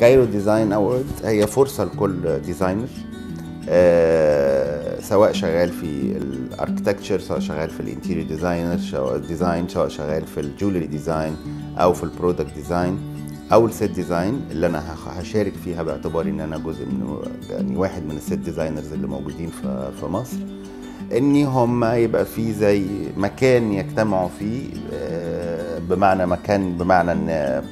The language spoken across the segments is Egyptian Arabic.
كايرو ديزاين اوورد هي فرصه لكل ديزاينر آه سواء شغال في الاركتكتشر سواء شغال في الانتيريور ديزاينر سواء ديزاين سواء شغال في الجولري ديزاين او في البرودكت ديزاين او السيت ديزاين اللي انا هشارك فيها باعتباري ان انا جزء من يعني واحد من السيت ديزاينرز اللي موجودين في في مصر ان هم يبقى في زي مكان يجتمعوا فيه بمعنى مكان بمعنى ان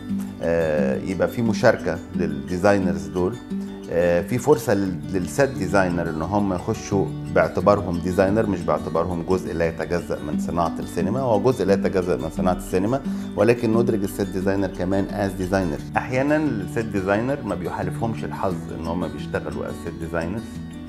يبقى في مشاركه للديزاينرز دول في فرصه للسيت ديزاينر ان هم يخشوا باعتبارهم ديزاينر مش باعتبارهم جزء لا يتجزا من صناعه السينما هو جزء لا يتجزا من صناعه السينما ولكن ندرج السيت ديزاينر كمان از ديزاينر احيانا السيت ديزاينر ما بيحالفهمش الحظ ان هم بيشتغلوا از سيت ديزاينرز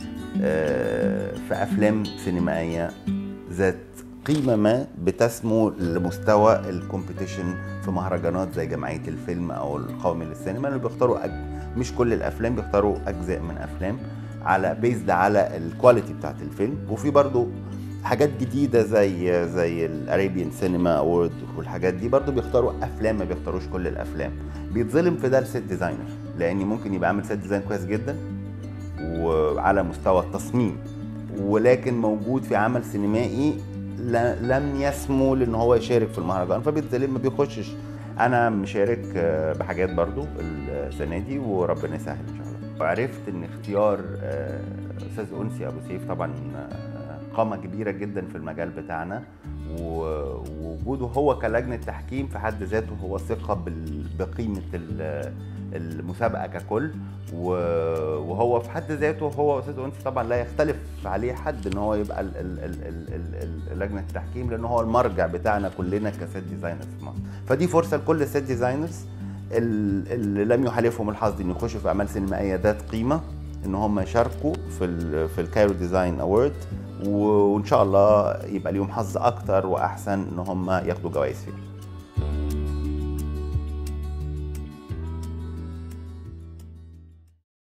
في افلام سينمائيه ذات قيمة ما بتسمو لمستوى الكومبيتيشن في مهرجانات زي جمعية الفيلم أو القومي للسينما اللي بيختاروا أج... مش كل الأفلام بيختاروا أجزاء من أفلام على بيزد على الكواليتي بتاعت الفيلم وفي برضو حاجات جديدة زي زي الأريبيان سينما أورد والحاجات دي برضو بيختاروا أفلام ما بيختاروش كل الأفلام بيتظلم في ده السيت ديزاينر لأن ممكن يبقى عامل سيت ديزاين كويس جدا وعلى مستوى التصميم ولكن موجود في عمل سينمائي لم يسمو لان هو يشارك في المهرجان فبالتالي ما بيخشش انا مشارك بحاجات برضو السنه دي وربنا يسهل ان شاء الله وعرفت ان اختيار استاذ انسي ابو سيف طبعا قامه كبيره جدا في المجال بتاعنا ووجوده هو كلجنه تحكيم في حد ذاته هو ثقه بقيمه المسابقه ككل وهو في حد ذاته هو استاذ انسي طبعا لا يختلف عليه حد ان هو يبقى لجنه التحكيم لان هو المرجع بتاعنا كلنا كسيت ديزاينرز في مصر فدي فرصه لكل السيت ديزاينرز اللي لم يحالفهم الحظ ان يخشوا في اعمال سينمائيه ذات قيمه ان هم يشاركوا في ال في الكايرو ديزاين اوورد وان شاء الله يبقى ليهم حظ اكتر واحسن ان هم ياخدوا جوائز فيها